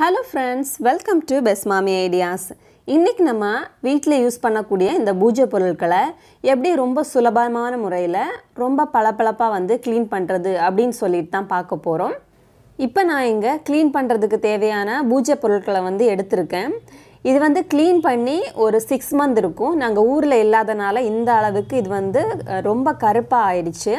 hello friends welcome to best Mami ideas இன்றைக்கி நம்ம வீட்டில் யூஸ் பண்ணக்கூடிய இந்த பூஜை பொருட்களை எப்படி ரொம்ப சுலபமான முறையில் ரொம்ப பளபளப்பாக வந்து க்ளீன் பண்ணுறது அப்படின்னு சொல்லிட்டு தான் பார்க்க போகிறோம் இப்போ நான் இங்கே க்ளீன் பண்ணுறதுக்கு தேவையான பூஜை பொருட்களை வந்து எடுத்திருக்கேன் இது வந்து க்ளீன் பண்ணி ஒரு சிக்ஸ் மந்த் இருக்கும் நாங்கள் ஊரில் இல்லாதனால இந்த அளவுக்கு இது வந்து அஹ், ரொம்ப கருப்பாக ஆயிடுச்சு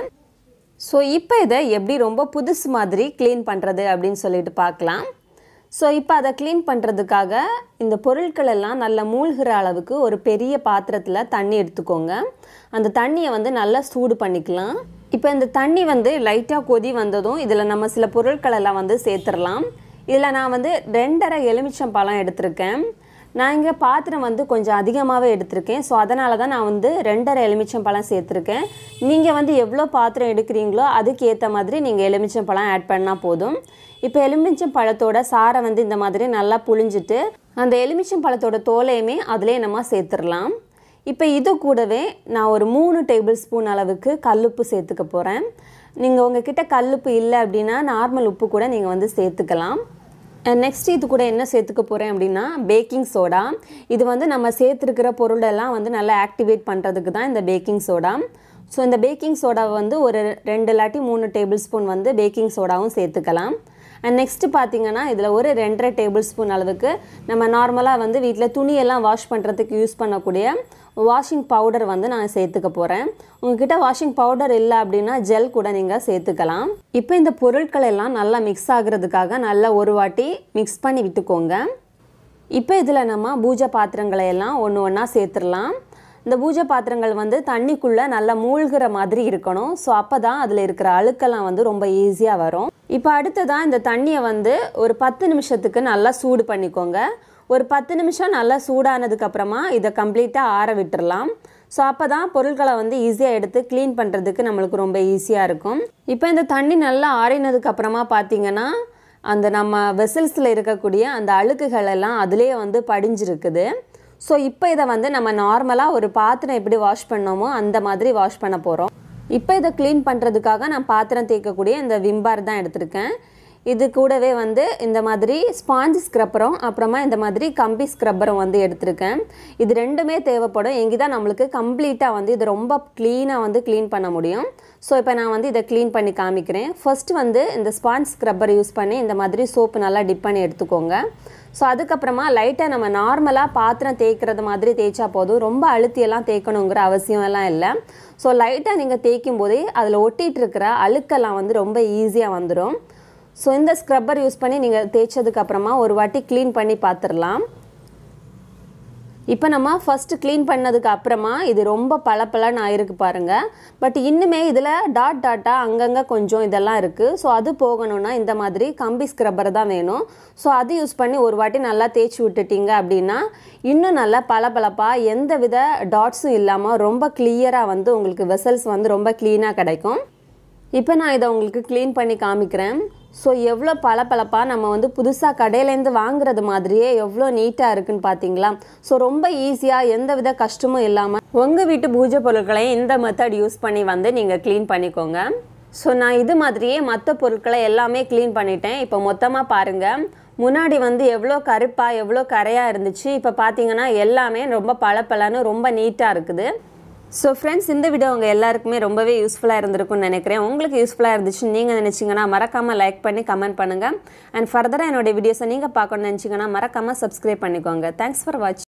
ஸோ இப்போ இதை எப்படி ரொம்ப புதுசு மாதிரி க்ளீன் பண்ணுறது அப்படின்னு சொல்லிட்டு பார்க்கலாம் ஸோ இப்போ அதை க்ளீன் பண்ணுறதுக்காக இந்த பொருட்கள் எல்லாம் நல்லா மூழ்கிற அளவுக்கு ஒரு பெரிய பாத்திரத்தில் தண்ணி எடுத்துக்கோங்க அந்த தண்ணியை வந்து நல்லா சூடு பண்ணிக்கலாம் இப்போ இந்த தண்ணி வந்து லைட்டாக கொதி வந்ததும் இதில் நம்ம சில பொருட்கள் எல்லாம் வந்து சேர்த்துடலாம் இதில் நான் வந்து ரெண்டரை எலுமிச்சம் பழம் எடுத்திருக்கேன் நான் இங்கே பாத்திரம் வந்து கொஞ்சம் அதிகமாகவே எடுத்திருக்கேன் ஸோ அதனால தான் நான் வந்து ரெண்டரை எலுமிச்சம் பழம் சேர்த்துருக்கேன் நீங்கள் வந்து எவ்வளோ பாத்திரம் எடுக்கிறீங்களோ அதுக்கு ஏற்ற மாதிரி நீங்கள் எலுமிச்சம் பழம் ஆட் பண்ணால் போதும் இப்போ எலுமிச்சம் பழத்தோட சாரை வந்து இந்த மாதிரி நல்லா புழிஞ்சிட்டு அந்த எலுமிச்சம் பழத்தோட தோலையுமே அதிலே நம்ம சேர்த்துடலாம் இப்போ இது கூடவே நான் ஒரு மூணு டேபிள் ஸ்பூன் அளவுக்கு கல்லுப்பு சேர்த்துக்க போகிறேன் நீங்கள் உங்ககிட்ட கல்லுப்பு இல்லை அப்படின்னா நார்மல் உப்பு கூட நீங்கள் வந்து சேர்த்துக்கலாம் நெக்ஸ்ட் இது கூட என்ன சேர்த்துக்க போகிறேன் அப்படின்னா பேக்கிங் சோடா இது வந்து நம்ம சேர்த்துருக்கிற பொருளெல்லாம் வந்து நல்லா ஆக்டிவேட் பண்ணுறதுக்கு தான் இந்த பேக்கிங் சோடா ஸோ இந்த பேக்கிங் சோடாவை வந்து ஒரு ரெண்டு இல்லாட்டி மூணு டேபிள் ஸ்பூன் வந்து பேக்கிங் சோடாவும் சேர்த்துக்கலாம் அண்ட் நெக்ஸ்ட்டு பார்த்தீங்கன்னா இதில் ஒரு ரெண்டரை டேபிள் ஸ்பூன் அளவுக்கு நம்ம நார்மலாக வந்து வீட்டில் துணியெல்லாம் வாஷ் பண்ணுறதுக்கு யூஸ் பண்ணக்கூடிய வாஷிங் பவுடர் வந்து நான் சேர்த்துக்க போகிறேன் உங்ககிட்ட வாஷிங் பவுடர் இல்லை அப்படின்னா ஜெல் கூட நீங்கள் சேர்த்துக்கலாம் இப்போ இந்த பொருட்கள் எல்லாம் நல்லா மிக்ஸ் ஆகுறதுக்காக நல்லா ஒரு வாட்டி மிக்ஸ் பண்ணி விட்டுக்கோங்க இப்போ இதில் நம்ம பூஜை பாத்திரங்களை எல்லாம் ஒன்று ஒன்றா சேர்த்துடலாம் இந்த பூஜை பாத்திரங்கள் வந்து தண்ணிக்குள்ளே நல்லா மூழ்கிற மாதிரி இருக்கணும் ஸோ அப்போ தான் அதில் இருக்கிற அழுக்கெல்லாம் வந்து ரொம்ப ஈஸியாக வரும் இப்போ அடுத்ததான் இந்த தண்ணியை வந்து ஒரு பத்து நிமிஷத்துக்கு நல்லா சூடு பண்ணிக்கோங்க ஒரு பத்து நிமிஷம் நல்லா சூடானதுக்கப்புறமா இதை கம்ப்ளீட்டாக ஆற விட்டுறலாம் ஸோ அப்போ தான் பொருட்களை வந்து ஈஸியாக எடுத்து க்ளீன் பண்ணுறதுக்கு நம்மளுக்கு ரொம்ப ஈஸியாக இருக்கும் இப்போ இந்த தண்ணி நல்லா ஆறினதுக்கப்புறமா பார்த்தீங்கன்னா அந்த நம்ம வெசல்ஸில் இருக்கக்கூடிய அந்த அழுக்குகள் எல்லாம் அதுலேயே வந்து படிஞ்சிருக்குது ஸோ இப்போ இதை வந்து நம்ம நார்மலாக ஒரு பாத்திரம் எப்படி வாஷ் பண்ணோமோ அந்த மாதிரி வாஷ் பண்ண போகிறோம் இப்போ இதை க்ளீன் பண்ணுறதுக்காக நான் பாத்திரம் தேய்க்கக்கூடிய இந்த விம்பார் தான் எடுத்திருக்கேன் இது கூடவே வந்து இந்த மாதிரி ஸ்பாஞ்ச் ஸ்க்ரப்பரும் அப்புறமா இந்த மாதிரி கம்பி ஸ்க்ரப்பரும் வந்து எடுத்திருக்கேன் இது ரெண்டுமே தேவைப்படும் எங்கே தான் நம்மளுக்கு கம்ப்ளீட்டாக வந்து இது ரொம்ப க்ளீனாக வந்து க்ளீன் பண்ண முடியும் ஸோ இப்போ நான் வந்து இதை க்ளீன் பண்ணி காமிக்கிறேன் ஃபர்ஸ்ட் வந்து இந்த ஸ்பாஞ்ச் ஸ்க்ரப்பர் யூஸ் பண்ணி இந்த மாதிரி சோப்பு நல்லா டிப் பண்ணி எடுத்துக்கோங்க ஸோ அதுக்கப்புறமா லைட்டாக நம்ம நார்மலாக பாத்திரம் தேய்க்கிறது மாதிரி தேய்ச்சா போதும் ரொம்ப அழுத்தியெல்லாம் தேய்க்கணுங்கிற அவசியம் எல்லாம் இல்லை ஸோ லைட்டாக நீங்கள் தேய்க்கும் போதே அதில் ஒட்டிகிட்டு இருக்கிற அழுக்கெல்லாம் வந்து ரொம்ப ஈஸியாக வந்துடும் ஸோ இந்த ஸ்க்ரப்பர் யூஸ் பண்ணி நீங்கள் தேய்ச்சதுக்கப்புறமா ஒரு வாட்டி க்ளீன் பண்ணி பார்த்துடலாம் இப்போ நம்ம ஃபஸ்ட்டு க்ளீன் பண்ணதுக்கு அப்புறமா இது ரொம்ப பளபளன்னு ஆயிருக்கு பாருங்கள் பட் இன்னுமே இதில் டாட் டாட்டாக அங்கங்கே கொஞ்சம் இதெல்லாம் இருக்குது ஸோ அது போகணும்னா இந்த மாதிரி கம்பி ஸ்க்ரப்பர் தான் வேணும் ஸோ அது யூஸ் பண்ணி ஒரு வாட்டி நல்லா தேய்ச்சி விட்டுட்டீங்க அப்படின்னா இன்னும் நல்லா பளபளப்பாக எந்த வித டாட்ஸும் இல்லாமல் ரொம்ப கிளியராக வந்து உங்களுக்கு வெசல்ஸ் வந்து ரொம்ப க்ளீனாக கிடைக்கும் இப்போ நான் இதை உங்களுக்கு க்ளீன் பண்ணி காமிக்கிறேன் ஸோ எவ்வளோ பளபளப்பாக நம்ம வந்து புதுசாக கடையிலேருந்து வாங்குறது மாதிரியே எவ்வளோ நீட்டாக இருக்குன்னு பார்த்தீங்களா ஸோ ரொம்ப ஈஸியாக எந்த வித கஷ்டமும் இல்லாமல் உங்கள் வீட்டு பூஜை பொருட்களையும் இந்த மெத்தட் யூஸ் பண்ணி வந்து நீங்கள் க்ளீன் பண்ணிக்கோங்க ஸோ நான் இது மாதிரியே மற்ற பொருட்களை எல்லாமே க்ளீன் பண்ணிட்டேன் இப்போ மொத்தமாக பாருங்கள் முன்னாடி வந்து எவ்வளோ கருப்பாக எவ்வளோ கரையாக இருந்துச்சு இப்போ பார்த்தீங்கன்னா எல்லாமே ரொம்ப பளபளன்னு ரொம்ப நீட்டாக இருக்குது ஸோ ஃப்ரெண்ட்ஸ் இந்த வீடியோ உங்கள் எல்லாருக்குமே ரொம்பவே யூஸ்ஃபுல்லாக இருந்திருக்கும்னு நினைக்கிறேன் உங்களுக்கு யூஸ்ஃபுல்லாக இருந்துச்சுன்னு நீங்கள் நினச்சிங்கன்னா மறக்காமல் லைக் பண்ணி கமெண்ட் பண்ணுங்கள் அண்ட் ஃபர்தராக என்னோட வீடியோஸை நீங்கள் பார்க்கணும்னு நினச்சிங்கன்னா மறக்காமல் சப்ஸ்கிரைப் பண்ணிக்கோங்க தேங்க்ஸ் ஃபார் வாட்சிங்